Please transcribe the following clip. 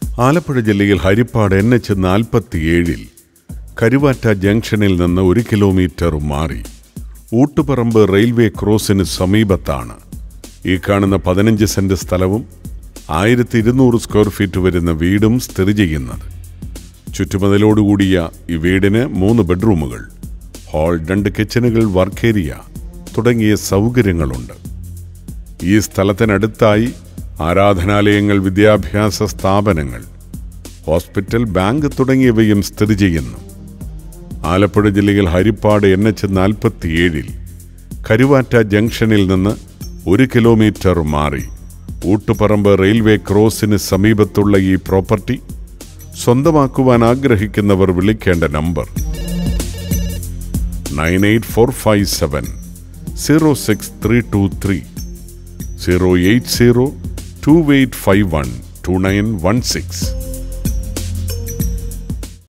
ആലപ്പുഴ ജില്ലയിൽ Harippad N H നാൽപ്പത്തിയേഴിൽ കരുവാറ്റ ജംഗ്ഷനിൽ നിന്ന് ഒരു കിലോമീറ്റർ മാറി ഊട്ടുപറമ്പ് റെയിൽവേ ക്രോസിന് സമീപത്താണ് ഈ കാണുന്ന പതിനഞ്ച് സെന്റ് സ്ഥലവും ആയിരത്തി ഇരുന്നൂറ് സ്ക്വയർ ഫീറ്റ് വരുന്ന വീടും സ്ഥിതി ചെയ്യുന്നത് ചുറ്റുമതിലോടുകൂടിയ ഈ വീടിന് മൂന്ന് ബെഡ്റൂമുകൾ ഹാൾ രണ്ട് കിച്ചണുകൾ വർക്ക് ഏരിയ തുടങ്ങിയ സൗകര്യങ്ങളുണ്ട് ഈ സ്ഥലത്തിനടുത്തായി ആരാധനാലയങ്ങൾ വിദ്യാഭ്യാസ സ്ഥാപനങ്ങൾ ഹോസ്പിറ്റൽ ബാങ്ക് തുടങ്ങിയവയും സ്ഥിതി ചെയ്യുന്നു ആലപ്പുഴ ജില്ലയിൽ ഹരിപ്പാട് എൻ എച്ച് നാൽപ്പത്തിയേഴിൽ കരുവാറ്റ ജംഗ്ഷനിൽ നിന്ന് ഒരു കിലോമീറ്റർ മാറി ഊട്ടുപറമ്പ് റെയിൽവേ ക്രോസിന് സമീപത്തുള്ള ഈ പ്രോപ്പർട്ടി സ്വന്തമാക്കുവാൻ ആഗ്രഹിക്കുന്നവർ വിളിക്കേണ്ട number nine eight four five seven zero six three two three zero eight zero two eight five one two nine one six